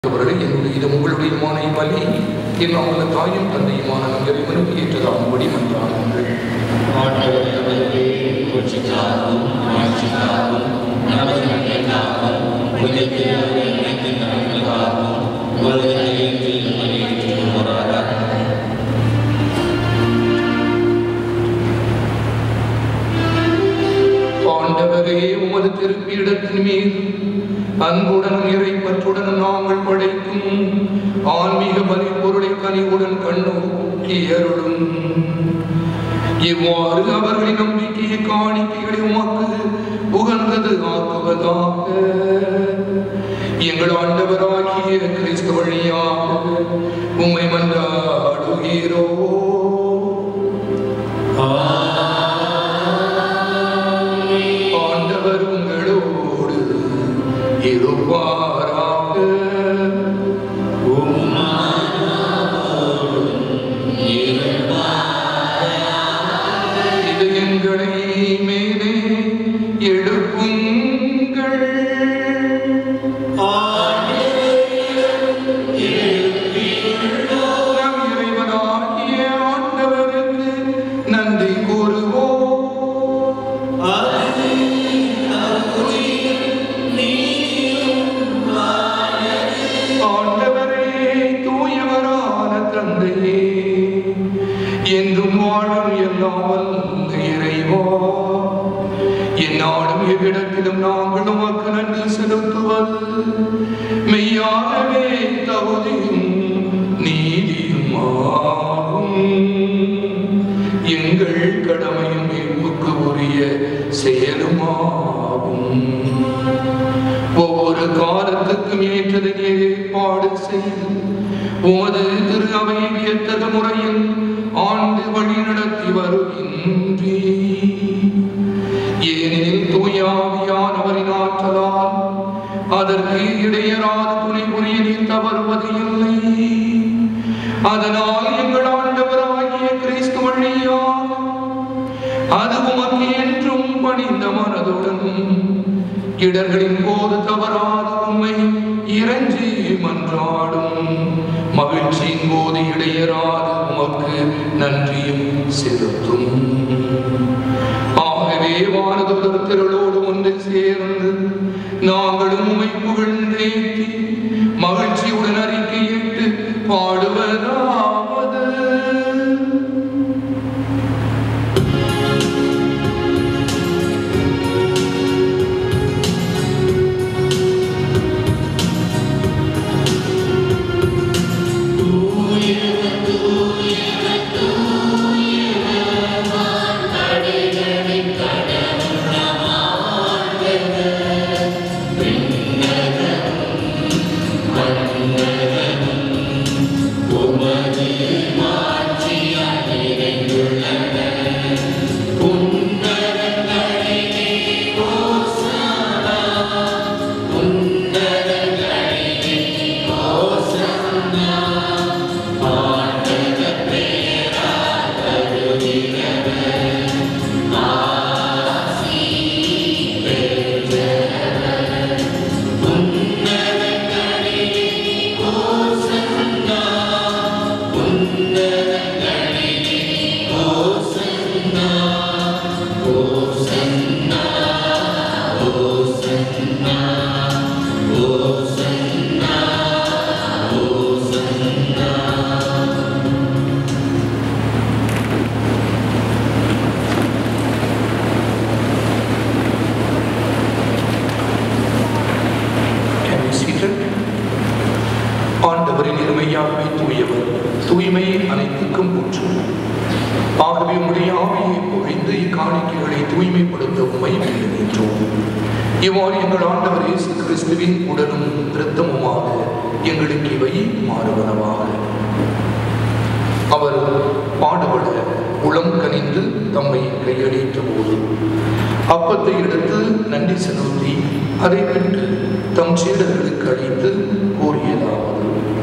அவர்களே என்னுடைய இது உங்களுடைய மானை பலி என் அவள தாயும் தந்தையுமான நம் இறைவனுக்கு ஏற்றதாகும்படி மன்றாடுங்கள் ஆண்டவர் அவர்களே புரட்சிக்காகவும் ஆட்சிக்காகவும் நமது நன்மைக்காகவும் உலகத்தில் அனைத்து நன்மைக்காகவும் உலகத்தில் பணியேற்றுக் கொள்வாராக ஆண்டவரே உமது திருப்பீடத்தின் மீது அன்புடனும் இறைப்பற்றுடனும் நாங்கள் படைக்கும் ஆன்மீக பலிப்பொருளை கனிவுடன் கண்ணோக்கி அருளும் இவ்வாறு அவர்களின் நம்பிக்கையை காணிக்கைகளை உமக்கு உகந்தது ஆக்குவதாக எங்கள் ஆண்டவராகிய கிறிஸ்து வழியாக உம்மை மன்றாடுகிறோ ஆண்டவர் உங்களோடு இருப்பாராக இதயங்களை மேலே எழுப்புங்கள் நம் இறைவனாகிய ஆண்டவருக்கு நன்றி கூறுவோம் ஆண்டவரே தூயவரான தந்தையே என்றும் வாழும் எல்லாம் வல்ல இறைவா என்னாலும் எவ்விடத்திலும் நாங்கள் உமக்கு நன்றி செலுத்துவது மெய்யாகவே தகுதியும் நீதியும் ஆகும் எங்கள் கடமையும் மீட்புக்கு உரிய செயலுமாகும் ஒவ்வொரு காலத்துக்கும் ஏற்றது நீர் ஏற்பாடு செய்து உமது திரு அவையை வியத்தக முறையில் ஆண்டு வழி நடத்தி வருகின்றீ ஏனெனில் தூயாவியானவரின் ஆற்றலால் அதற்கு இடையராத துணை புரிய நீர் தவறுவது இல்லை அதனால் எங்கள் ஆண்டவராகிய கிறிஸ்து வழியாக அது உமக்கு என்றும் பணிந்த மனதுடன் இடர்களின் போது தவறாத உண்மை இறைஞ்சி மன்றாடும் மகிழ்ச்சியின் போது இடையராது உமக்கு நன்றியும் செலுத்தும் ஆகவே வானதுதர் திரளோடு ஒன்று சேர்ந்து நாங்களும் உம்மை புகழ்ந்தேத்தி மகிழ்ச்சியுடன் அறிக்கையிட்டு பாடுவதாவது Can you see it? ஆண்டவரின் இருமையாகவே தூயவர் தூய்மை அனைத்துக்கும் ஊற்று ஆகவே உம்முடைய ஆவியை பொழிந்து இக்காணிக்கைகளை தூய்மைப்படுத்த உண்மை வேண்டுகின்றோம் இவ்வாறு எங்கள் ஆண்டவர் இயேசு கிறிஸ்துவின் உடலும் இரத்தமுமாக எங்களுக்கு இவை மாறுவனவாக அவர் பாடுபட உளம் கனிந்து தம்மை கையளித்த போது அப்பத்தை எடுத்து நன்றி செலுத்தி அதை பெற்று தம் சீடர்களுக்கு அளித்து கூறியதாவது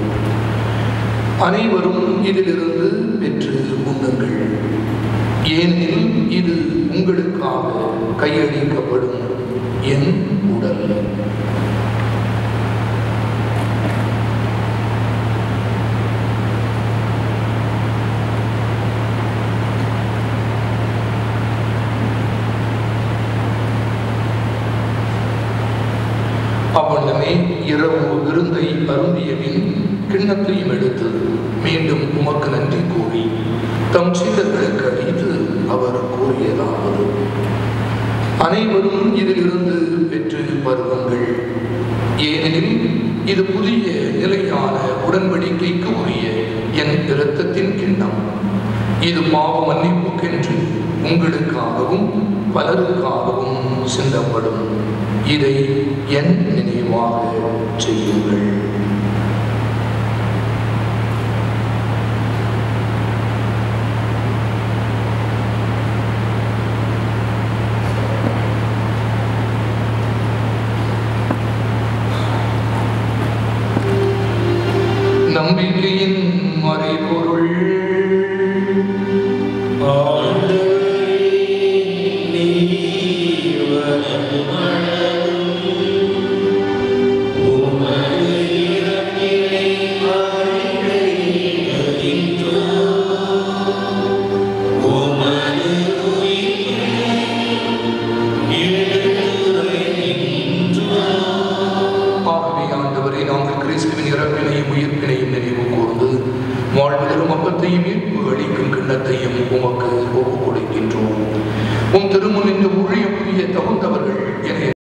அனைவரும் இதிலிருந்து பெற்று உண்ணுங்கள் ஏனெனில் இது உங்களுக்காக கையளிக்கப்படும் என் உடல் விருந்தை அருந்திய பின் கிண்ணத்தையும் எடுத்து மீண்டும் உமக்கு நன்றி கூறி தம் சீடர்களுக்கு அளித்து அவர் கூறியதாவது அனைவரும் இதிலிருந்து பெற்று பருவங்கள் ஏனெனில் இது புதிய நிலையான உடன்படிக்கைக்கு உரிய என் இரத்தத்தின் கிண்ணம் இது பாவ மன்னிப்புக்கென்று உங்களுக்காகவும் பலருக்காகவும் சிந்தப்படும் இதை என் நினைவாக செய்யுங்கள் நம்பிக்கையின் மறைபொருள் ஆகவே ஆண்டவரை நாங்கள் கிறிஸ்துவின் இறப்பினையும் உயிர்ப்பினையும் நினைவு கூர்ந்து வாழ்வதரும் அப்பத்தையும் மீட்பு அளிக்கும் கிண்ணத்தையும் உமக்கு ஒப்புக் கொடுக்கின்றோம் உம் திருமுன் இந்த ஊழிய புரிய தகுந்தவர்கள் என